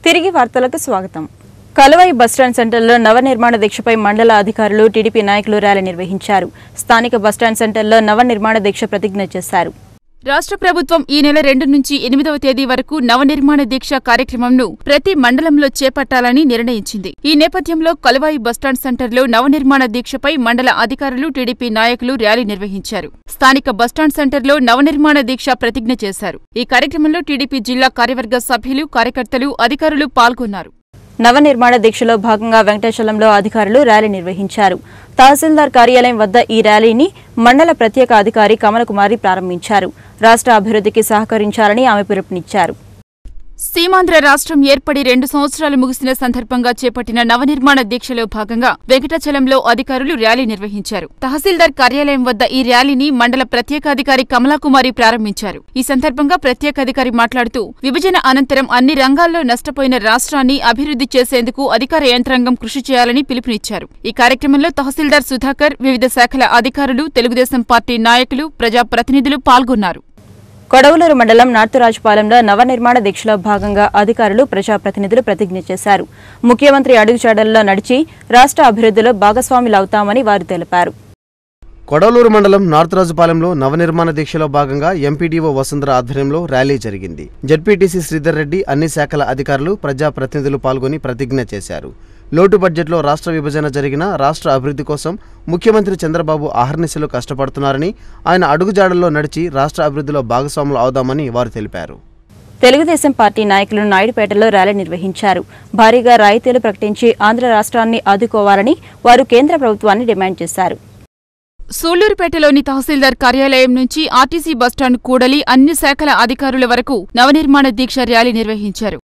తిరిగి వార్తలకు స్వాగతం కలవాయి బస్టాండ్ సెంటర్లో నవనిర్మాణ దీక్షపై మండల అధికారులు టీడీపీ నాయకులు ర్యాలీ నిర్వహించారు స్థానిక బస్టాండ్ సెంటర్లో నవనిర్మాణ దీక్ష ప్రతిజ్ఞ చేశారు రాష్ట్ర ప్రభుత్వం ఈ నెల రెండు నుంచి ఎనిమిదవ తేదీ వరకు నవనిర్మాణ దీక్ష కార్యక్రమంను ప్రతి మండలంలో చేపట్టాలని నిర్ణయించింది ఈ నేపథ్యంలో కలవాయి బస్టాండ్ సెంటర్లో నవనిర్మాణ దీక్షపై మండల అధికారులు టీడీపీ నాయకులు ర్యాలీ నిర్వహించారు స్థానిక బస్టాండ్ సెంటర్లో నవనిర్మాణ దీక్ష ప్రతిజ్ఞ చేశారు ఈ కార్యక్రమంలో టీడీపీ జిల్లా కార్యవర్గ సభ్యులు కార్యకర్తలు అధికారులు పాల్గొన్నారు నవనిర్మాణ దీక్షలో భాగంగా వెంకటేశ్వరంలో అధికారులు ర్యాలీ నిర్వహించారు తహసీల్దార్ కార్యాలయం వద్ద ఈ ర్యాలీని మండల ప్రత్యేక అధికారి కమలకుమారి ప్రారంభించారు రాష్ట్ర అభివృద్ధికి సహకరించాలని ఆమె పిలుపునిచ్చారు సీమాంధ్ర రాష్ట్రం ఏర్పడి రెండు సంవత్సరాలు ముగిసిన సందర్భంగా చేపట్టిన నవనిర్మాణ దీక్షలో భాగంగా వెంకటాచలంలో అధికారులు ర్యాలీ నిర్వహించారు తహసీల్దార్ కార్యాలయం వద్ద ఈ ర్యాలీని మండల ప్రత్యేకాధికారి కమలాకుమారి ప్రారంభించారు ఈ సందర్భంగా ప్రత్యేకాధికారి మాట్లాడుతూ విభజన అనంతరం అన్ని రంగాల్లో నష్టపోయిన రాష్ట్రాన్ని అభివృద్ధి చేసేందుకు అధికార యంత్రాంగం కృషి చేయాలని పిలుపునిచ్చారు ఈ కార్యక్రమంలో తహసీల్దార్ సుధాకర్ వివిధ శాఖల అధికారులు తెలుగుదేశం పార్టీ నాయకులు ప్రజాప్రతినిధులు పాల్గొన్నారు కొడవలూరు మండలం నార్తురాజుపాలెంలో నవనిర్మాణ దీక్షలో భాగంగా అధికారులు ప్రజాప్రతినిధులు ప్రతిజ్ఞ చేశారు ముఖ్యమంత్రి అడుగుజాడల్లో నడిచి రాష్ట్ర అభివృద్ధిలో భాగస్వాములవుతామని వారు తెలిపారు కొడవలూరు మండలం నార్తరాజుపాలెంలో నవనిర్మాణ దీక్షలో భాగంగా ఎంపీడీఓ వసుంధర ఆధ్వర్యంలో ర్యాలీ జరిగింది జడ్పీటీసీ శ్రీధర్ రెడ్డి అన్ని శాఖల అధికారులు ప్రజాప్రతినిధులు పాల్గొని ప్రతిజ్ఞ చేశారు లోటు బడ్జెట్లో రాష్ట్ర విభజన జరిగిన రాష్ట్ర అభివృద్ధి కోసం ముఖ్యమంత్రి చంద్రబాబు అహర్నిశలు కష్టపడుతున్నారని ఆయన అడుగుజాడల్లో నడిచి రాష్ట్ర అభివృద్ధిలో భాగస్వాములు అవుదామని వారు తెలిపారు తెలుగుదేశం పార్టీ నాయకులు నాయుడుపేటలో ర్యాలీ నిర్వహించారు భారీగా రాయితీలు ప్రకటించి ఆంధ్ర రాష్ట్రాన్ని ఆదుకోవాలని వారు కేంద్ర ప్రభుత్వాన్ని డిమాండ్ చేశారు సూళ్లూరుపేటలోని తహసీల్దార్ కార్యాలయం నుంచి ఆర్టీసీ బస్టాండ్ కూడలి అన్ని శాఖల అధికారుల వరకు నవనిర్మాణ దీక్ష ర్యాలీ నిర్వహించారు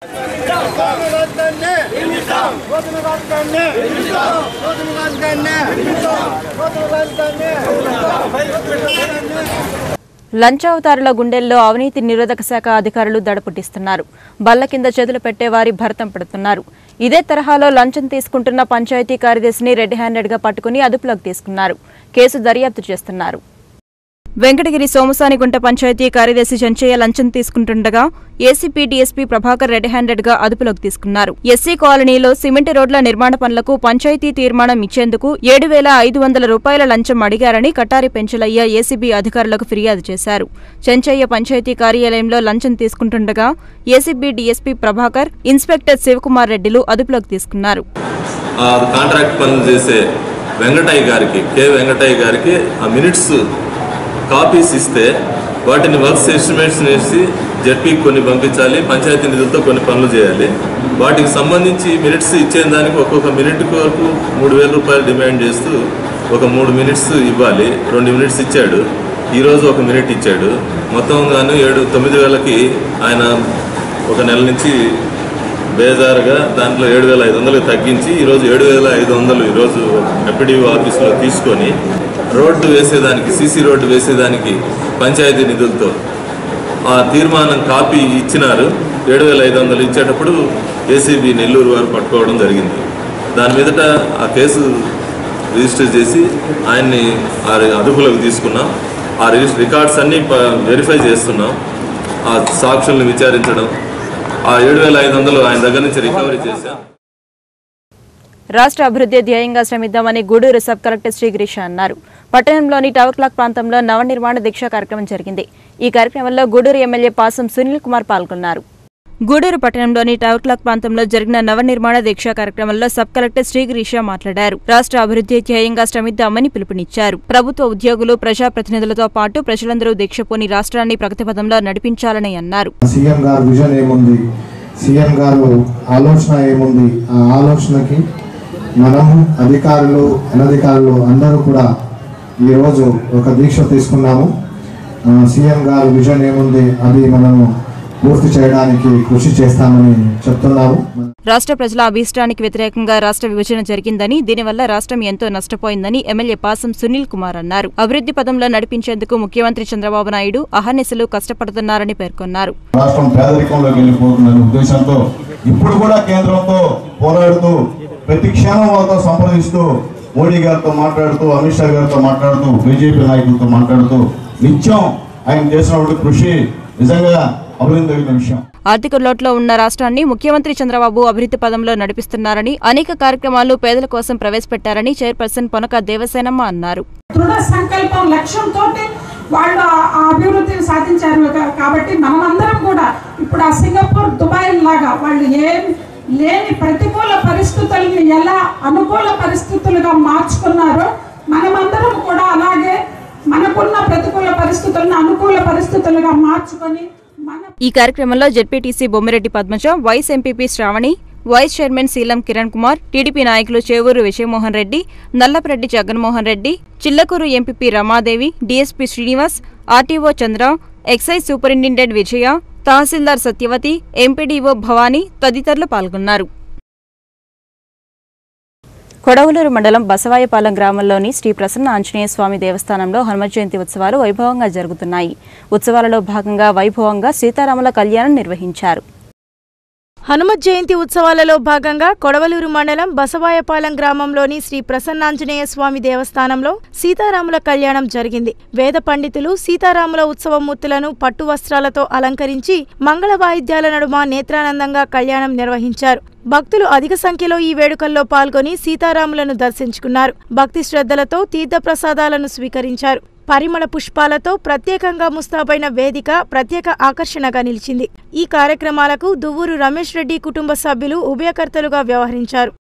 లంచావతారుల గుండెల్లో అవినీతి నిరోధక శాఖ అధికారులు దడపుట్టిస్తున్నారు బల్ల కింద చేతులు పెట్టే వారి భరతం పడుతున్నారు ఇదే తరహాలో లంచం తీసుకుంటున్న పంచాయతీ కార్యదర్శిని రెడ్ హ్యాండెడ్ గా పట్టుకుని అదుపులోకి తీసుకున్నారు కేసు దర్యాప్తు చేస్తున్నారు వెంకటగిరి సోమసానిగుంట పంచాయతీ కార్యదర్శి చెంచయ్య లంచం తీసుకుంటుండగా ACP DSP Prabhakar red handed గా అదుపులోకి తీసుకున్నారు ఎస్సీ కాలనీలో సిమెంట్ రోడ్ల నిర్మాణ పనులకు పంచాయతీ తీర్మానం ఇచ్చేందుకు ఏడు వేల ఐదు వందల రూపాయల లంచం అడిగారని కటారి పెంచలయ్య ఏసీబీ అధికారులకు ఫిర్యాదు చేశారు చెంచయ్య పంచాయతీ కార్యాలయంలో లంచం తీసుకుంటుండగా ACB DSP Prabhakar inspector Shivakumar రెడ్డిలు అదుపులోకి తీసుకున్నారు ఆ కాంట్రాక్ట్ పనులు చేసే వెంకటయ్య గారికి కె వెంకటయ్య గారికి ఆ మినిట్స్ కాపీస్ ఇస్తే వాటిని వర్క్స్ ఎస్టిమేట్స్ వేసి జడ్పీకి కొన్ని పంపించాలి పంచాయతీ నిధులతో కొన్ని పనులు చేయాలి వాటికి సంబంధించి మినిట్స్ ఇచ్చేదానికి ఒక్కొక్క మినిట్ వరకు మూడు వేల రూపాయలు డిమాండ్ చేస్తూ ఒక మూడు మినిట్స్ ఇవ్వాలి రెండు మినిట్స్ ఇచ్చాడు ఈరోజు ఒక మినిట్ ఇచ్చాడు మొత్తం గాను ఏడు తొమ్మిది వేలకి ఆయన ఒక నెల నుంచి బేజారుగా దాంట్లో ఏడు వేల ఐదు వందలు తగ్గించి ఈరోజు ఏడు వేల ఐదు వందలు ఈరోజు ఎఫ్డిఓ ఆఫీస్లో తీసుకొని రోడ్డు వేసేదానికి సీసీ రోడ్డు వేసేదానికి పంచాయతీ నిధులతో ఆ తీర్మానం కాపీ ఇచ్చినారు ఏడు వేల ఐదు వందలు ఇచ్చేటప్పుడు ఏసీబీ నెల్లూరు వారు పట్టుకోవడం జరిగింది దాని మీదట ఆ కేసు రిజిస్టర్ చేసి ఆయన్ని ఆ అదుపులోకి తీసుకున్నాం ఆ రిజిస్ రికార్డ్స్ అన్నీ వెరిఫై చేస్తున్నాం ఆ సాక్షుల్ని విచారించడం ఆ ఏడు వేల ఐదు వందలు ఆయన దగ్గర నుంచి రికవరీ చేశాం రాష్ట్ర అభివృద్ధి ధ్యేయంగా శ్రమిద్దామని గూడూరు సబ్ కలెక్టర్ శ్రీగిరీష అన్నారు పట్టణంలోని టవర్ క్లాక్ ప్రాంతంలో నవనిర్మాణ దీక్ష కార్యక్రమం జరిగింది ఈ కార్యక్రమంలో గూడూరు ఎమ్మెల్యే పాసం సునీల్ కుమార్ పాల్గొన్నారు గూడూరు పట్టణంలోని టవర్ క్లాక్ ప్రాంతంలో జరిగిన నవనిర్మాణ దీక్ష కార్యక్రమంలో సబ్ కలెక్టర్ శ్రీగిరీష మాట్లాడారు రాష్ట్ర అభివృద్ధి ధ్యేయంగా శ్రమిద్దామని పిలుపునిచ్చారు ప్రభుత్వ ఉద్యోగులు ప్రజాప్రతినిధులతో పాటు ప్రజలందరూ దీక్ష పోని రాష్ట్రాన్ని ప్రగతిపథంలో నడిపించాలని అన్నారు సీఎం గారు విజన్ ఏముంది సీఎం గారు ఆలోచన ఏముంది ఆ ఆలోచనకి మనం అధికారులు అనధికారులు అందరూ కూడా ఈరోజు ఒక దీక్ష తీసుకున్నాము ఆ, సీఎం గారు విజన్ ఏముంది అది మనము పూర్తి చేయడానికి కృషి చేస్తామని చెప్తున్నాము రాష్ట్ర ప్రజల అభీష్టానికి వ్యతిరేకంగా రాష్ట్ర విభజన జరిగిందని దీనివల్ల రాష్ట్రం ఎంతో నష్టపోయిందని ఎమ్మెల్యే పాసం సునీల్ కుమార్ అన్నారు అభివృద్ధి పదంలో నడిపించేందుకు ముఖ్యమంత్రి చంద్రబాబు నాయుడు అహర్నిశలు కష్టపడుతున్నారని పేర్కొన్నారు రాష్ట్రం పేదరికంలోకి వెళ్ళిపోతుందనే ఉద్దేశంతో ఇప్పుడు కూడా కేంద్రంతో పోరాడుతూ ప్రతి క్షణం వాళ్ళతో సంప్రదిస్తూ మోడీ గారితో మాట్లాడుతూ అమిత్ షా గారితో మాట్లాడుతూ బీజేపీ నాయకులతో మాట్లాడుతూ నిత్యం ఆయన చేసినటువంటి కృషి నిజంగా అభినందగిన విషయం ఆర్థిక లోట్లో ఉన్న రాష్ట్రాన్ని ముఖ్యమంత్రి చంద్రబాబు అభివృద్ధి పదంలో నడిపిస్తున్నారని అనేక కార్యక్రమాలు పేదల కోసం ప్రవేశపెట్టారని చైర్పర్సన్ పొనక దేవసేనమ్మ అన్నారు దృఢ సంకల్పం లక్ష్యంతో వాళ్ళు ఆ ఆ అభివృద్ధిని సాధించారు కా- కాబట్టి మనమందరం కూడా ఇప్పుడు ఆ సింగపూర్ దుబాయ్ లాగా వాళ్ళు ఏం లేని ప్రతికూల పరిస్థితుల్ని ఎలా అనుకూల పరిస్థితులుగా మార్చుకున్నారో మనమందరం కూడా అలాగే మనకున్న ప్రతికూల పరిస్థితులను అనుకూల పరిస్థితులుగా మార్చుకొని మన ఈ కార్యక్రమంలో ZPTC Bommireddy Padmaja vice MPP Shravani vice chairman Seelam Kiran Kumar TDP నాయకులు Chevuru Vijayamohan Reddy Nallapareddy Jaganmohan Reddy Chillakuru MPP Ramadevi DSP Srinivas RTO Chandra excise superintendent Vijaya tahsildar Satyavathi MPDO Bhavani తదితరులు పాల్గొన్నారు కొడవలూరు మండలం బసవాయపాలెం గ్రామంలోని శ్రీ ప్రసన్న ఆంజనేయ స్వామి దేవస్థానంలో హనుమ జయంతి ఉత్సవాలు వైభవంగా జరుగుతున్నాయి ఉత్సవాలలో భాగంగా వైభవంగా సీతారాముల కళ్యాణం నిర్వహించారు హనుమత్ జయంతి ఉత్సవాలలో భాగంగా కొడవలూరు మండలం బసవాయపాలెం గ్రామంలోని శ్రీ ప్రసన్నాంజనేయ స్వామి దేవస్థానంలో సీతారాముల కళ్యాణం జరిగింది వేద పండితులు సీతారాముల ఉత్సవమూర్తులను పట్టు వస్త్రాలతో అలంకరించి మంగళ వాయిద్యాల నడుమ నేత్రానందంగా కళ్యాణం నిర్వహించారు భక్తులు అధిక సంఖ్యలో ఈ వేడుకల్లో పాల్గొని సీతారాములను దర్శించుకున్నారు భక్తి శ్రద్ధలతో తీర్థప్రసాదాలను స్వీకరించారు పరిమళ పుష్పాలతో ప్రత్యేకంగా ముస్తాబైన వేదిక ప్రత్యేక ఆకర్షణగా నిలిచింది ఈ కార్యక్రమాలకు దువ్వూరు రమేష్ రెడ్డి కుటుంబ సభ్యులు ఉభయకర్తలుగా వ్యవహరించారు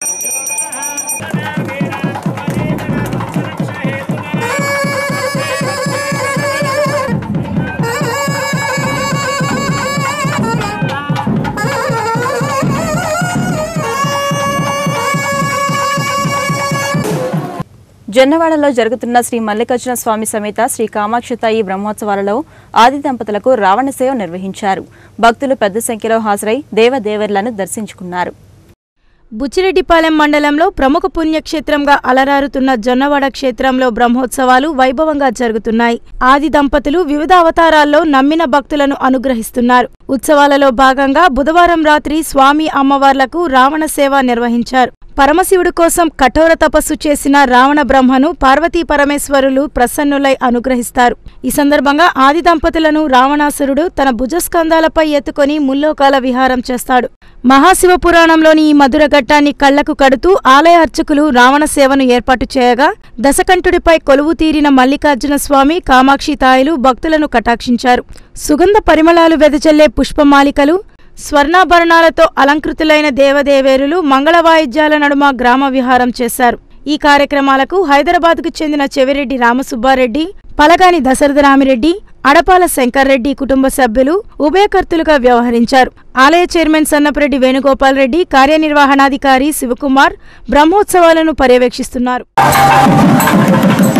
జొన్నవాడలో జరుగుతున్న శ్రీ మల్లికార్జున స్వామి సమేత శ్రీ కామాక్షితాయి బ్రహ్మోత్సవాలలో ఆది దంపతులకు రావణ సేవ నిర్వహించారు భక్తులు పెద్ద సంఖ్యలో హాజరై దేవదేవర్లను దర్శించుకున్నారు బుచ్చిరెడ్డిపాలెం మండలంలో ప్రముఖ పుణ్యక్షేత్రంగా అలరారుతున్న జొన్నవాడ క్షేత్రంలో బ్రహ్మోత్సవాలు వైభవంగా జరుగుతున్నాయి ఆది దంపతులు వివిధ అవతారాల్లో నమ్మిన భక్తులను అనుగ్రహిస్తున్నారు ఉత్సవాలలో భాగంగా బుధవారం రాత్రి స్వామి అమ్మవార్లకు రావణ సేవ నిర్వహించారు పరమశివుడు కోసం కఠోర తపస్సు చేసిన రావణ బ్రహ్మను పార్వతీ పరమేశ్వరులు ప్రసన్నులై అనుగ్రహిస్తారు ఈ సందర్భంగా ఆది దంపతులను రావణాసురుడు తన భుజస్కంధాలపై ఎత్తుకొని ముల్లోకాల విహారం చేస్తాడు మహాశివ పురాణంలోని ఈ మధుర ఘట్టాన్ని కళ్లకు కడుతూ ఆలయ అర్చకులు రావణ సేవను ఏర్పాటు చేయగా దశకంఠుడిపై కొలువు తీరిన మల్లికార్జున స్వామి కామాక్షి తాయిలు భక్తులను కటాక్షించారు సుగంధ పరిమళాలు వెదజల్లే పుష్పమాలికలు స్వర్ణాభరణాలతో అలంకృతులైన దేవదేవేరులు మంగళ వాయిద్యాల నడుమ గ్రామ విహారం చేశారు ఈ కార్యక్రమాలకు హైదరాబాద్కు చెందిన చెవిరెడ్డి రామసుబ్బారెడ్డి పలగాని దశరథరామిరెడ్డి అడపాల శంకర్రెడ్డి కుటుంబ సభ్యులు ఉభయకర్తలుగా వ్యవహరించారు ఆలయ చైర్మన్ సన్నపరెడ్డి వేణుగోపాల్ రెడ్డి కార్యనిర్వహణాధికారి శివకుమార్ బ్రహ్మోత్సవాలను పర్యవేక్షిస్తున్నారు